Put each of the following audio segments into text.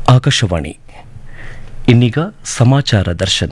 ಆಕಾಶವಾಣಿ ಇನ್ನೀಗ ಸಮಾಚಾರ ದರ್ಶನ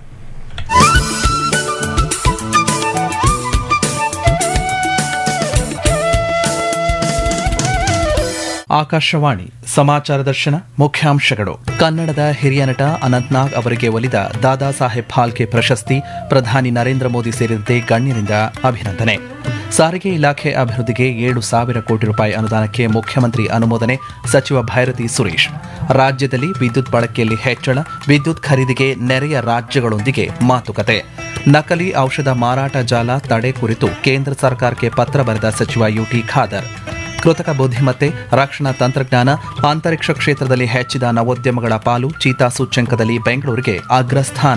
ಆಕಾಶವಾಣಿ ಸಮಾಚಾರ ದರ್ಶನ ಮುಖ್ಯಾಂಶಗಳು ಕನ್ನಡದ ಹಿರಿಯ ನಟ ಅನಂತ್ನಾಗ್ ಅವರಿಗೆ ಒಲಿದ ದಾದಾ ಸಾಹೇಬ್ ಫಾಲ್ಕೆ ಪ್ರಶಸ್ತಿ ಪ್ರಧಾನಿ ನರೇಂದ್ರ ಮೋದಿ ಸೇರಿದಂತೆ ಗಣ್ಯರಿಂದ ಅಭಿನಂದನೆ ಸಾರಿಗೆ ಇಲಾಖೆ ಅಭಿವೃದ್ಧಿಗೆ ಏಳು ಸಾವಿರ ಕೋಟಿ ರೂಪಾಯಿ ಅನುದಾನಕ್ಕೆ ಮುಖ್ಯಮಂತ್ರಿ ಅನುಮೋದನೆ ಸಚಿವ ಭೈರತಿ ಸುರೇಶ್ ರಾಜ್ಯದಲ್ಲಿ ವಿದ್ಯುತ್ ಬಳಕೆಯಲ್ಲಿ ಹೆಚ್ಚಳ ವಿದ್ಯುತ್ ಖರೀದಿಗೆ ನೆರೆಯ ರಾಜ್ಯಗಳೊಂದಿಗೆ ಮಾತುಕತೆ ನಕಲಿ ಔಷಧ ಮಾರಾಟ ಜಾಲ ತಡೆ ಕುರಿತು ಕೇಂದ್ರ ಸರ್ಕಾರಕ್ಕೆ ಪತ್ರ ಬರೆದ ಸಚಿವ ಯುಟಿ ಖಾದರ್ ಕೃತಕ ಬುದ್ಧಿಮತ್ತೆ ರಕ್ಷಣಾ ತಂತ್ರಜ್ಞಾನ ಅಂತರಿಕ್ಷ ಕ್ಷೇತ್ರದಲ್ಲಿ ಹೆಚ್ಚಿದ ನವೋದ್ಯಮಗಳ ಪಾಲು ಚೀತಾ ಸೂಚ್ಯಂಕದಲ್ಲಿ ಬೆಂಗಳೂರಿಗೆ ಅಗ್ರಸ್ಥಾನ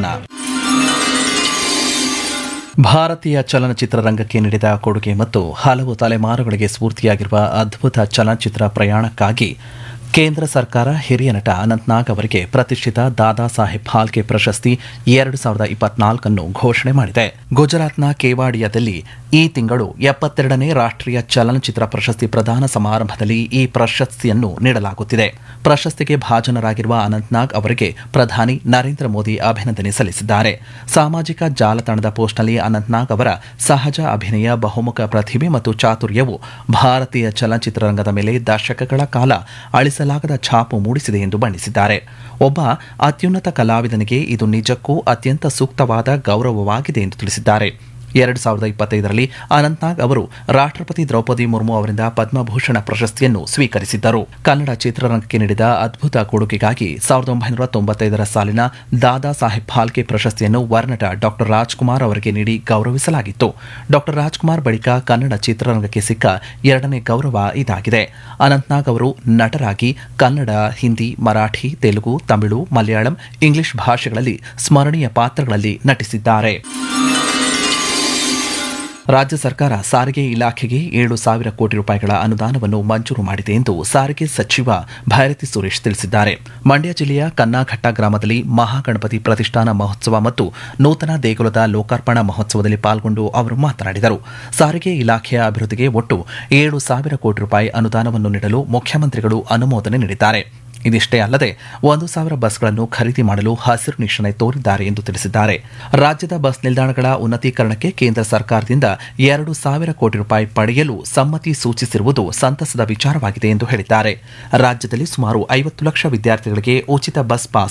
ಭಾರತೀಯ ಚಲನಚಿತ್ರರಂಗಕ್ಕೆ ನೀಡಿದ ಕೊಡುಗೆ ಮತ್ತು ಹಲವು ತಲೆಮಾರುಗಳಿಗೆ ಸ್ಫೂರ್ತಿಯಾಗಿರುವ ಅದ್ಭುತ ಚಲನಚಿತ್ರ ಪ್ರಯಾಣಕ್ಕಾಗಿ ಕೇಂದ್ರ ಸರ್ಕಾರ ಹಿರಿಯ ನಟ ಅನಂತ್ನಾಗ್ ಅವರಿಗೆ ಪ್ರತಿಷ್ಠಿತ ದಾದಾ ಸಾಹೇಬ್ ಫಾಲ್ಕೆ ಪ್ರಶಸ್ತಿ ಎರಡು ಸಾವಿರದ ಇಪ್ಪತ್ನಾಲ್ಕನ್ನು ಘೋಷಣೆ ಮಾಡಿದೆ ಗುಜರಾತ್ನ ಕೇವಾಡಿಯಾದಲ್ಲಿ ಈ ತಿಂಗಳು ಎಪ್ಪತ್ತೆರಡನೇ ರಾಷ್ಟ್ರೀಯ ಚಲನಚಿತ್ರ ಪ್ರಶಸ್ತಿ ಪ್ರದಾನ ಸಮಾರಂಭದಲ್ಲಿ ಈ ಪ್ರಶಸ್ತಿಯನ್ನು ನೀಡಲಾಗುತ್ತಿದೆ ಪ್ರಶಸ್ತಿಗೆ ಭಾಜನರಾಗಿರುವ ಅನಂತ್ನಾಗ್ ಅವರಿಗೆ ಪ್ರಧಾನಿ ನರೇಂದ್ರ ಮೋದಿ ಅಭಿನಂದನೆ ಸಲ್ಲಿಸಿದ್ದಾರೆ ಸಾಮಾಜಿಕ ಜಾಲತಾಣದ ಪೋಸ್ಟ್ನಲ್ಲಿ ಅನಂತ್ನಾಗ್ ಅವರ ಸಹಜ ಅಭಿನಯ ಬಹುಮುಖ ಪ್ರತಿಭೆ ಮತ್ತು ಚಾತುರ್ಯವು ಭಾರತೀಯ ಚಲನಚಿತ್ರರಂಗದ ಮೇಲೆ ದಶಕಗಳ ಕಾಲ ಅಳಿಸಲಾಗದ ಛಾಪು ಮೂಡಿಸಿದೆ ಎಂದು ಬಣ್ಣಿಸಿದ್ದಾರೆ ಒಬ್ಬ ಅತ್ಯುನ್ನತ ಕಲಾವಿದನಿಗೆ ಇದು ನಿಜಕ್ಕೂ ಅತ್ಯಂತ ಸೂಕ್ತವಾದ ಗೌರವವಾಗಿದೆ ಎಂದು ತಿಳಿಸಿದ್ದಾರೆ ಎರಡು ಸಾವಿರದ ಇಪ್ಪತ್ತೈದರಲ್ಲಿ ಅನಂತ್ನಾಗ್ ಅವರು ರಾಷ್ಟ್ರಪತಿ ದ್ರೌಪದಿ ಮುರ್ಮು ಅವರಿಂದ ಪದ್ಮಭೂಷಣ ಪ್ರಶಸ್ತಿಯನ್ನು ಸ್ವೀಕರಿಸಿದ್ದರು ಕನ್ನಡ ಚಿತ್ರರಂಗಕ್ಕೆ ನೀಡಿದ ಅದ್ಭುತ ಕೊಡುಗೆಗಾಗಿ ಸಾವಿರದ ಒಂಬೈನೂರ ತೊಂಬತ್ತೈದರ ಸಾಲಿನ ದಾದಾ ಸಾಹೇಬ್ ಫಾಲ್ಕೆ ಪ್ರಶಸ್ತಿಯನ್ನು ವರ್ನಟ ಡಾಕ್ಟರ್ ರಾಜ್ಕುಮಾರ್ ಅವರಿಗೆ ನೀಡಿ ಗೌರವಿಸಲಾಗಿತ್ತು ಡಾಕ್ಟರ್ ರಾಜ್ಕುಮಾರ್ ಬಳಿಕ ಕನ್ನಡ ಚಿತ್ರರಂಗಕ್ಕೆ ಸಿಕ್ಕ ಎರಡನೇ ಗೌರವ ಇದಾಗಿದೆ ಅನಂತ್ನಾಗ್ ಅವರು ನಟರಾಗಿ ಕನ್ನಡ ಹಿಂದಿ ಮರಾಠಿ ತೆಲುಗು ತಮಿಳು ಮಲಯಾಳಂ ಇಂಗ್ಲಿಷ್ ಭಾಷೆಗಳಲ್ಲಿ ಸ್ಮರಣೀಯ ಪಾತ್ರಗಳಲ್ಲಿ ನಟಿಸಿದ್ದಾರೆ ರಾಜ್ಯ ಸರ್ಕಾರ ಸಾರಿಗೆ ಇಲಾಖೆಗೆ ಏಳು ಸಾವಿರ ಕೋಟಿ ರೂಪಾಯಿಗಳ ಅನುದಾನವನ್ನು ಮಂಜೂರು ಮಾಡಿದೆ ಎಂದು ಸಾರಿಗೆ ಸಚಿವ ಭೈರತಿ ಸುರೇಶ್ ತಿಳಿಸಿದ್ದಾರೆ ಮಂಡ್ಯ ಜಿಲ್ಲೆಯ ಕನ್ನಾಘಟ್ಟ ಗ್ರಾಮದಲ್ಲಿ ಮಹಾಗಣಪತಿ ಪ್ರತಿಷ್ಠಾನ ಮಹೋತ್ಸವ ಮತ್ತು ನೂತನ ದೇಗುಲದ ಲೋಕಾರ್ಪಣಾ ಮಹೋತ್ಸವದಲ್ಲಿ ಪಾಲ್ಗೊಂಡು ಅವರು ಮಾತನಾಡಿದರು ಸಾರಿಗೆ ಇಲಾಖೆಯ ಅಭಿವೃದ್ಧಿಗೆ ಒಟ್ಟು ಏಳು ಸಾವಿರ ಕೋಟಿ ರೂಪಾಯಿ ಅನುದಾನವನ್ನು ನೀಡಲು ಮುಖ್ಯಮಂತ್ರಿಗಳು ಅನುಮೋದನೆ ನೀಡಿದ್ದಾರೆ ಇದಿಷ್ಟೇ ಅಲ್ಲದೆ ಒಂದು ಸಾವಿರ ಬಸ್ಗಳನ್ನು ಖರೀದಿ ಮಾಡಲು ಹಸಿರು ನಿಶಾನೆ ತೋರಿದ್ದಾರೆ ಎಂದು ತಿಳಿಸಿದ್ದಾರೆ ರಾಜ್ಯದ ಬಸ್ ನಿಲ್ದಾಣಗಳ ಉನ್ನತೀಕರಣಕ್ಕೆ ಕೇಂದ್ರ ಸರ್ಕಾರದಿಂದ ಎರಡು ಸಾವಿರ ಕೋಟಿ ರೂಪಾಯಿ ಪಡೆಯಲು ಸಮ್ಮತಿ ಸೂಚಿಸಿರುವುದು ಸಂತಸದ ವಿಚಾರವಾಗಿದೆ ಎಂದು ಹೇಳಿದ್ದಾರೆ ರಾಜ್ಯದಲ್ಲಿ ಸುಮಾರು ಐವತ್ತು ಲಕ್ಷ ವಿದ್ಯಾರ್ಥಿಗಳಿಗೆ ಉಚಿತ ಬಸ್ ಪಾಸ್